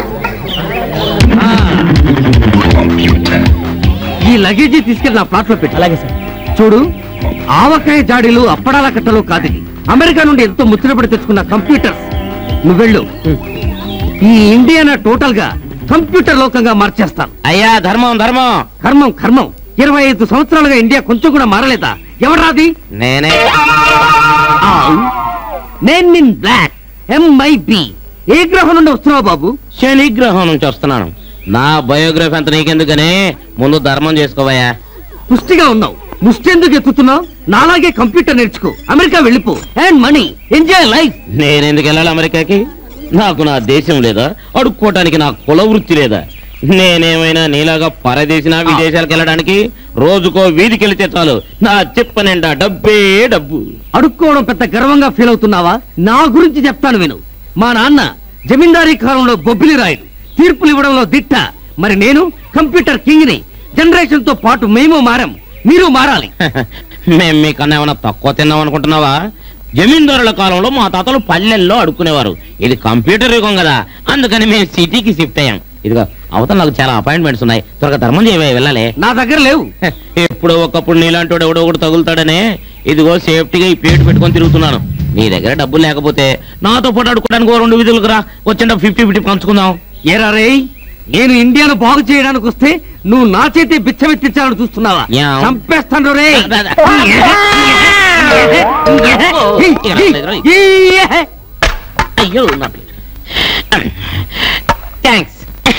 ఈ లగేజీ తీసుకెళ్ళి నా ప్లాట్ లో పెట్టి అలాగే సార్ చూడు ఆవకాయ జాడీలు అప్పడాల కట్టలు కాదు ఇది. అమెరికా నుండి ఎంతో ముచ్చటపడి తెచ్చుకున్న కంప్యూటర్స్ నువ్వెళ్ళు ఈ ఇండియానా టోటల్ గా కంప్యూటర్ లోకంగా మార్చేస్తాను అయ్యా ధర్మం ధర్మం కర్మం కర్మం ఇరవై ఐదు సంవత్సరాలుగా ఇండియా కొంచెం కూడా మారలేదా ఎవరాది నేనే నేను ఇన్ బ్లాక్ ఎంఐబి ఏ గ్రహం నుండి వస్తున్నావు బాబు శనిగ్రహం నుంచి వస్తున్నాను నా బయోగ్రఫీ అంత నీకెందుకనే ముందు ధర్మం చేసుకోవయ్యా పుష్టిగా ఉన్నావు ముష్టి ఎందుకు ఎత్తుతున్నావు నాలాగే కంప్యూటర్ నేర్చుకో అమెరికా వెళ్ళిపో అండ్ మనీ ఎంజాయ్ లైఫ్ నేనెందుకు వెళ్ళాలి అమెరికాకి నాకు నా దేశం లేదా అడుక్కోవటానికి నా కుల వృత్తి లేదా నేనేమైనా నీలాగా పరదేశిన విదేశాలకు వెళ్ళడానికి రోజుకో వీధికి వెళితే చాలు నా చెప్ప నిండా డబ్బే డబ్బు అడుక్కోవడం పెద్ద గర్వంగా ఫీల్ అవుతున్నావా నా గురించి చెప్తాను విను మా నాన్న జమీందారీ కాలంలో బొబ్బిలి రాయుడు తీర్పులు ఇవ్వడంలో దిట్ట మరి నేను కంప్యూటర్ కింగ్ ని జనరేషన్ తో పాటు మేము మారాం మీరు మారాలి మేం మీకన్నా ఏమైనా తక్కువ తిన్నాం అనుకుంటున్నావా జమీందారుల కాలంలో మా తాతలు పల్లెల్లో అడుక్కునేవారు ఇది కంప్యూటర్ యుగం కదా అందుకని మేము సిటీకి షిఫ్ట్ అయ్యాం ఇదిగో అవతల నాకు చాలా అపాయింట్మెంట్స్ ఉన్నాయి త్వరగా ధర్మం చేయవే వెళ్ళాలి నా దగ్గర లేవు ఎప్పుడో ఒకప్పుడు నీలాంటి వాడు ఎవడో ఒకడు తగులుతాడనే ఇదిగో సేఫ్టీగా ఈ పేటు పెట్టుకొని తిరుగుతున్నాను నీ దగ్గర డబ్బులు లేకపోతే నాతో పాటు అడుకోవడానికి ఓ రెండు విధులకు రా వచ్చిన ఫిఫ్టీ ఫిఫ్టీ పంచుకుందాం ఏరా రేయ్ నేను ఇండియాను బాగు చేయడానికి వస్తే నువ్వు నా చేతి బిచ్చమెత్తించాలని చూస్తున్నావా యా. చంపేస్తాను రే అయ్యో నా థ్యాంక్స్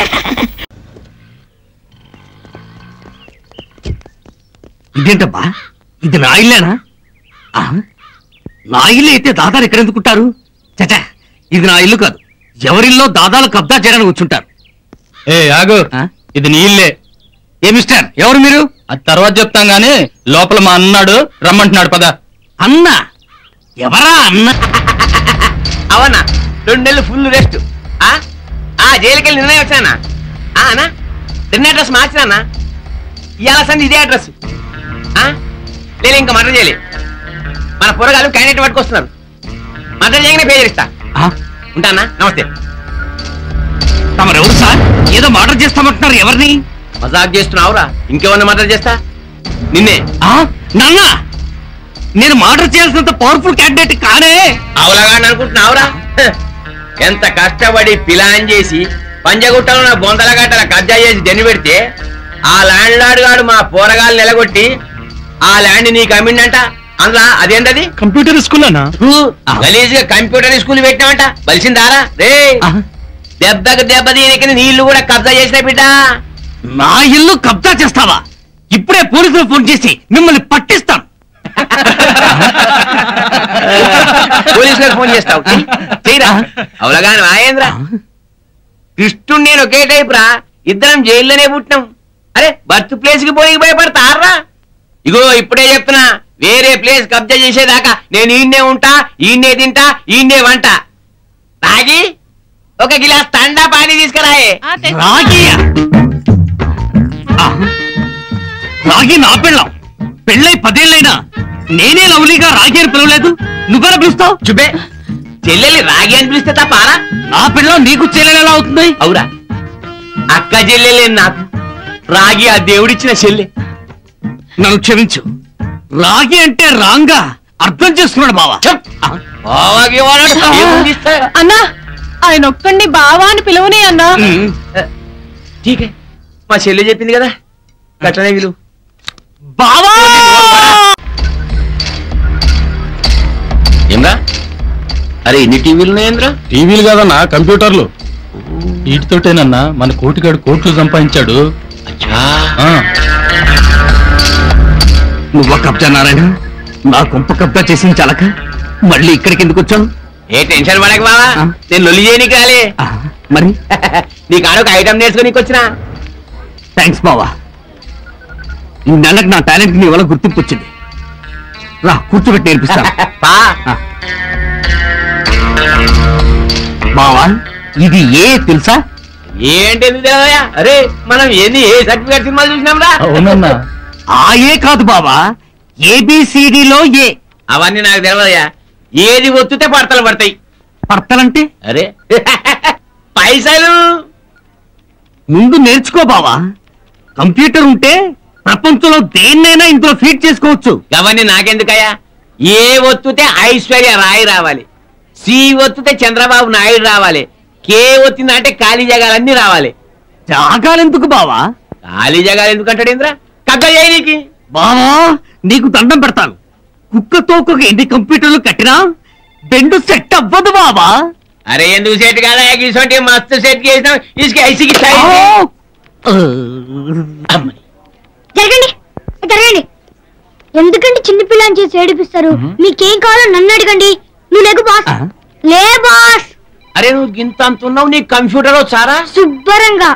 ఇదేంటబ్బా ఇది నా ఇల్లేనా ఆ? నా ఇల్లు అయితే దాదాలు ఎక్కడ ఎందుకుంటారు చచా ఇది నా ఇల్లు కాదు ఎవరిల్లో దాదాలు కబ్జా చేయడానికి కూర్చుంటారు ఏ ఆగు ఆ? ఇది నీ ఇల్లే ఏ మిస్టర్ ఎవరు మీరు అది తర్వాత చెప్తాం గానీ లోపల మా అన్నాడు రమ్మంటున్నాడు పద అన్న ఎవరా అన్న అవన్నా రెండు నెలలు ఫుల్ రెస్ట్ ఆ ఆ జైలుకి వెళ్ళి నిన్న వచ్చానా ఆ అన్నా నిన్న అడ్రస్ మార్చినా ఇవాళ సంది ఇదే అడ్రస్ ఆ లేదు ఇంకా మర్డర్ చేయలే మన పొరగాలు క్యాండిడేట్ పట్టుకొస్తున్నారు మర్డర్ చేయగానే పే చేస్తా ఆ? ఉంటానా నమస్తే తమరెవరు సార్ ఏదో మర్డర్ చేస్తామంటున్నారు ఎవరిని మజాక్ చేస్తున్నావురా ఇంకేమన్నా మర్డర్ చేస్తా నిన్నే ఆ? నాన్న నేను మర్డర్ చేయాల్సినంత పవర్ఫుల్ క్యాండిడేట్ కానే అవలగా అనుకుంటున్నావురా హ. ఎంత కష్టపడి ప్లాన్ చేసి పంజగుట్టలో నా బొందల గట్టల కబ్జా చేసి దెన్ని పెడితే ఆ ల్యాండ్ లార్డ్ గాడు మా పోరగాలు నిలగొట్టి ఆ ల్యాండ్ నీకు అమ్మిండంట అందులో అదేంటది కంప్యూటర్ స్కూల్ అన్నా గలీజ్ గా కంప్యూటర్ స్కూల్ పెట్టామంట బలిసిందారా రే దెబ్బకి దెబ్బ దీనికి నీళ్లు కూడా కబ్జా చేసిన బిడ్డ నా ఇల్లు కబ్జా చేస్తావా ఇప్పుడే పోలీసులు ఫోన్ చేసి మిమ్మల్ని పట్టిస్తాను పోలీసులకు ఫోన్ చేస్తావు చేయరా అవలగాని ఆయేంద్ర కృష్ణుడు నేను ఒకే టైప్ రా ఇద్దరం జైల్లోనే పుట్టినాం అరే బర్త్ ప్లేస్ కి పోయి భయపడతారా ఇగో ఇప్పుడే చెప్తున్నా వేరే ప్లేస్ కబ్జా చేసేదాకా నేను ఈయన్నే ఉంటా ఈయన్నే తింటా ఈయన్నే వంట తాగి ఒక గిలాస్ తండా పానీ తీసుకురాయే రాగియా ఆ, రాగి నా పెళ్ళం పెళ్ళై పదేళ్ళైనా నేనే లవ్లీగా రాగి అని పిలవలేదు నువ్వెలా పిలుస్తావు చుబే చెల్లెలి రాగి అని పిలిస్తే తప్పారా నా పిల్లం నీకు చెల్లెలు ఎలా అవుతుంది అవురా అక్క చెల్లెలే నాకు రాగి ఆ దేవుడిచ్చిన చెల్లె నన్ను క్షమించు రాగి అంటే రాంగా అర్థం చేసుకున్నాడు బావా చెప్. బావాకి వాడాడు. ఏముంది ఇస్తా? అన్నా ఆయన ఒక్కడిని బావా అని పిలువనే అన్నా ఉమ్, ఠీకే మా చెల్లి చెప్పింది కదా గట్లనే విలువ బావా ఏమ్రా అరే ఎన్ని టీవీలు ఉన్నాయేంద్రా టీవీలు కాదన్నా కంప్యూటర్లు వీటితోటేనన్నా మన కోటిగాడు కోట్లు సంపాదించాడు అచ్చా ఆ, నువ్వు కబ్జా నారాయణ నా కొంప కబ్జా చేసిన చాలక మళ్ళీ ఇక్కడికి ఎందుకు వచ్చాను ఏ టెన్షన్ పడక బావా ఆ. నేను లొల్లి చేయనీకి రాలే ఆ, మరి నీ కాడ ఒక ఐటమ్ నేర్చుకోనికి వచ్చినా థ్యాంక్స్ బావా ఈ నెలకు నా టాలెంట్ నీ వల్ల గుర్తింపు వచ్చింది రా కూర్చోబెట్టి నేర్పిస్తాను పా ఆ. బావా ఇది ఏ తెలుసా ఏంటి ఎందుకు తెలియదయ్యా? అరే మనం ఏంది ఏ సర్టిఫికేట్ సినిమాలు చూసినాం రా అవునన్నా ఆ ఏ కాదు బావా ఏబిసిడిలో ఏ అవన్నీ నాకు తెలియదయ్యా ఏది ఒత్తుతే పడతలు పడతాయి పడతలంటే అరే పైసలు ముందు నేర్చుకో బావా కంప్యూటర్ ఉంటే ప్రపంచంలో దేన్నైనా ఇందులో ఫీడ్ చేసుకోవచ్చు అవన్నీ నాకెందుకయ్యా ఏ ఒత్తుతే ఐశ్వర్య రాయ్ రావాలి సి ఒత్తుతే చంద్రబాబు నాయుడు రావాలి కే ఒత్తిందంటే ఖాళీ జగాలన్నీ రావాలి జాగాలెందుకు బావా ఖాళీ జగాలు ఎందుకు అంటాడు ఇంద్ర కగ్గ చేయనీకి బావా నీకు దండం పెడతాను కుక్క తోకకు ఎన్ని కంప్యూటర్లు కట్టినా బెండు సెట్ అవ్వదు బావా అరే ఎందుకు సెట్ కాదా ఇసోటి మస్తు సెట్ చేసినాం ఇసుక ఐసికి జరగండి జరగండి ఎందుకంటే చిన్నపిల్లని చేసి ఏడిపిస్తారు మీకేం కావాలో నన్ను అడగండి నువ్వు లేకు బాస్ ఆ? లే బాస్ అరే నువ్వు గింత అంత ఉన్నావు నీ కంప్యూటర్ సారా శుభ్రంగా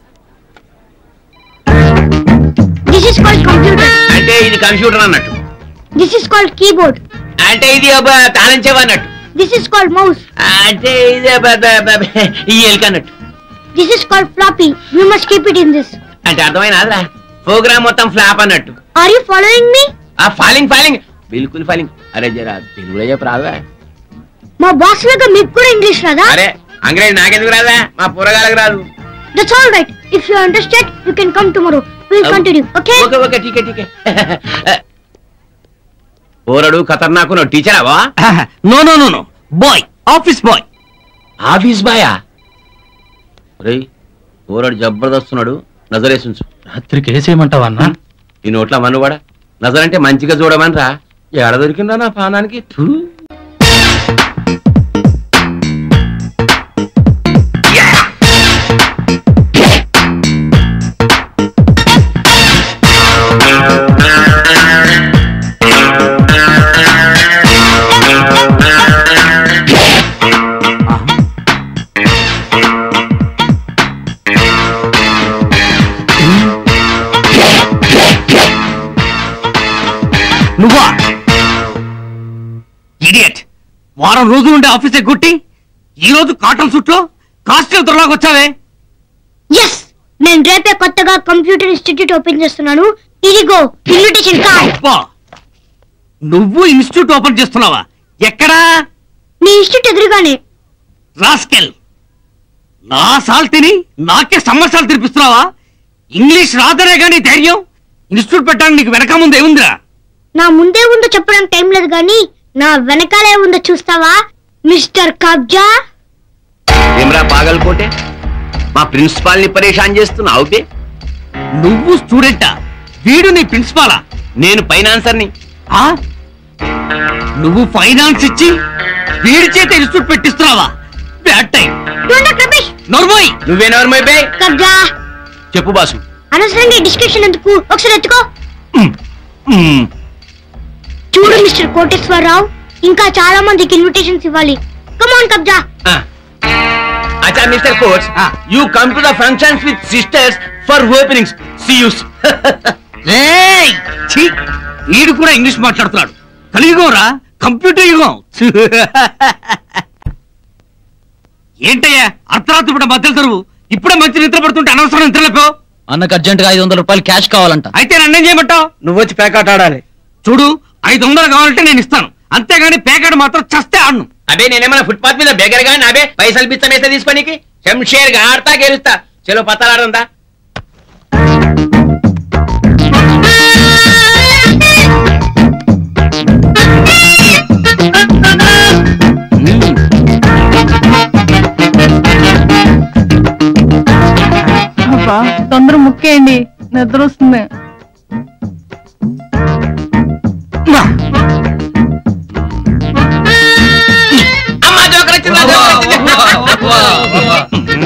దిస్ ఇస్ కాల్డ్ కంప్యూటర్ అంటే ఇది కంప్యూటర్ అన్నట్టు దిస్ ఇస్ కాల్డ్ కీబోర్డ్ అంటే ఇది ఒక తాళం చెవి అన్నట్టు దిస్ ఇస్ కాల్డ్ మౌస్ అంటే ఇది బ- బ- బ- బ- ఈ ఎలుక అన్నట్టు this is called floppy you must keep it in this అంటే అర్థమైనా ప్రోగ్రామ్ మొత్తం ఫ్లాప్ అన్నట్టు ఆర్ యూ ఫాలోయింగ్ మీ ఆ ఫాలింగ్ ఫాలింగ్ బిల్కుల్ ఫాలింగ్ అరే జరా తెలుగులో చెప్పు రాదా మా బాస్ లాగా మీకు కూడా ఇంగ్లీష్ రాదా అరే అంగ్రేజ్ నాకెందుకు రాదా మా పూరగాలకు రాదు that's all right if you understand you can come tomorrow will continue okay okay okay ఠీకే ఠీకే పోరడు ఖతర్నాకు టీచర్ అవా no no no no boy office boy office బాయా రే పోరడు జబర్దస్తున్నాడు నజరేసుంచు రాత్రికి వేసేయమంటావా అన్న ఈ నోట్ల మనువాడ నజర్ అంటే మంచిగా చూడమని రా ఎడ దొరికిందా నా పానానికి థూ. నువ్వా ఇడియట్ వారం రోజులు ఉండే ఆఫీస్ ఎగ్గొట్టి ఈ రోజు కాటన్ సుట్లో కాస్ట్యూమ్ త్వరలాగా వచ్చావే ఎస్ నేను రేపే కొత్తగా కంప్యూటర్ ఇన్స్టిట్యూట్ ఓపెన్ చేస్తున్నాను ఇదిగో ఇన్విటేషన్ కార్డ్ అబ్బా నువ్వు ఇన్స్టిట్యూట్ ఓపెన్ చేస్తున్నావా ఎక్కడా మీ ఇన్స్టిట్యూట్ ఎదురుగానే రాస్కెల్ నా సాల్ తిని నాకే సమస్యలు తినిపిస్తున్నావా ఇంగ్లీష్ రాదనే గానీ ధైర్యం ఇన్స్టిట్యూట్ పెట్టడానికి నీకు వెనక ముందు ఏముందిరా నా ముందే ఉందో చెప్పడానికి టైం లేదు కానీ నా వెనకాలే ఉందో చూస్తావా మిస్టర్ కబ్జా ఏమ్రా పాగల్కోటే మా ప్రిన్సిపాల్ ని పరేషాన్ చేస్తున్నావు బే నువ్వు స్టూడెంటా వీడు నీ ప్రిన్సిపాలా నేను ఫైనాన్సర్ ని ఆ? నువ్వు ఫైనాన్స్ ఇచ్చి వీడి చేత ఇన్స్టిట్యూట్ పెట్టిస్తున్నావా బ్యాడ్ టైం చూడండి రమేష్ నోర్మోయ్ నువ్వేనెవరు బే కబ్జా చెప్పు బాసు అనవసరంగా డిస్కషన్ ఎందుకు ఒకసారి ఎత్తుకో మ్మ్. చూడు మిస్టర్ కోటేశ్వరరావు ఇంకా చాలా మందికి ఇన్విటేషన్స్ ఇవ్వాలి కమాన్ కబ్జా ఆ. అచ్చా మిస్టర్ కోచ్ ఆ. You come to the functions with sisters for openings see you ఏయ్! ఛీ! వీడు కూడా ఇంగ్లీష్ మాట్లాడుతున్నాడు కలియుగం రా కంప్యూటర్ యుగం ఏంటయ్యా అర్ధరాత్రి పూట మధ్యలో తరువు ఇప్పుడే మంచి నిద్ర పడుతుంటే అనవసరం నిద్రలేపో అన్నకు అర్జెంట్ గా ఐదు వందల రూపాయలు క్యాష్ కావాలంట అయితే నన్నేం చేయమంటావు నువ్వు వచ్చి పేకాట ఆడాలి చూడు ఐదు వందలు కావాలంటే నేను ఇస్తాను అంతేగాని పేకాడు మాత్రం చస్తే ఆడను అబే నేనేమన్నా ఫుట్పాత్ మీద బెగర్ గా అబే పైసలు బిచ్చం వేస్తే తీసుకోనికి శంషేర్ గా ఆడతా గెలుస్తా చలో పత్తాలాడుందా అబ్బా తొందర ముక్కేయండి నిద్ర వస్తుంది అమ్మా జోకర్ వచ్చిందా జోకర్ వచ్చిందా?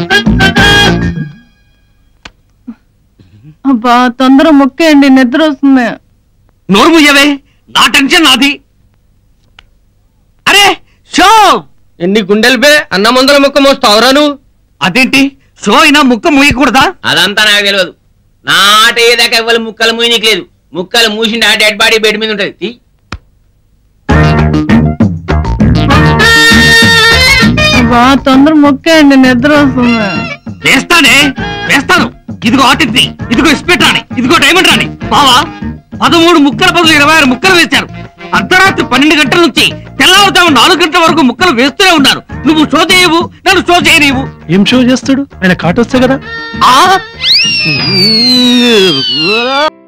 అబ్బా తొందర ముక్కేయండి నిద్ర వస్తుంది నోరు ముయ్యవే నా టెన్షన్ నాది అరే షో ఎన్ని గుండెలు బే అన్న ముందర ముక్క మోస్తావురా నువ్వు అదేంటి షో అయినా ముక్క ముయ్యకూడదా అదంతా నాకు తెలియదు నా ఆట ఏదాకా ఇవ్వాలి ముక్కలు మూయనీకి లేదు ముక్కలు మూసిండి ఆ డెడ్ బాడీ బెడ్ మీద ఉంటది తీ. అబ్బా తొందర ముక్కేయండి నిద్ర వస్తుంది వేస్తానే వేస్తాను ఇదిగో ఆర్టిస్ట్ ఇదిగో ఇస్పెట్ రాని ఇదిగో డైమండ్ రాని బావా పదమూడు ముక్కల బదులు ఇరవై ఆరు ముక్కలు వేశారు అర్ధరాత్రి పన్నెండు గంటల నుంచి తెల్లవారుతాము నాలుగు గంటల వరకు ముక్కలు వేస్తూనే ఉన్నారు నువ్వు షో చేయవు నన్ను షో చేయనివు ఏం షో చేస్తాడు ఆయన కాటొస్తే కదా ఆ